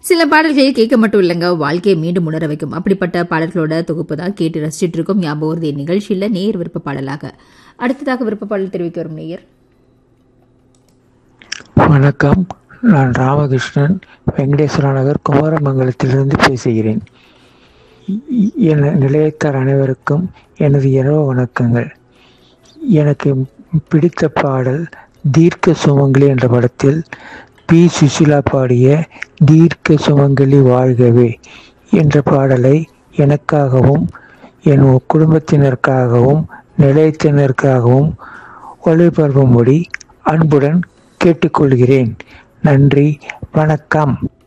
சில பாடல்கள் கேட்க மட்டும் இல்லைங்க வாழ்க்கையை மீண்டும் உணர வைக்கும் அப்படிப்பட்ட பாடல்களோட தொகுப்பு தான் கேட்டு ரசிச்சிட்டு இருக்கோம் ஞாபகம் வருது நிகழ்ச்சியில் நேர் விருப்ப பாடலாக அடுத்ததாக விருப்ப பாடல் தெரிவிக்க வரும் நேயர் வணக்கம் நான் ராமகிருஷ்ணன் வெங்கடேஸ்வர நகர் குமாரமங்கலத்திலிருந்து பேசுகிறேன் இ- என் நிலையத்தார் அனைவருக்கும் எனது இரவு வணக்கங்கள் எனக்கு பிடித்த பாடல் தீர்க்க சுமங்கலி என்ற படத்தில் பி சுசிலா பாடிய தீர்க்க சுமங்கலி வாழ்கவே என்ற பாடலை எனக்காகவும் என் குடும்பத்தினருக்காகவும் நிலையத்தினருக்காகவும் ஒளிபரப்பும்படி அன்புடன் கேட்டுக்கொள்கிறேன் நன்றி வணக்கம்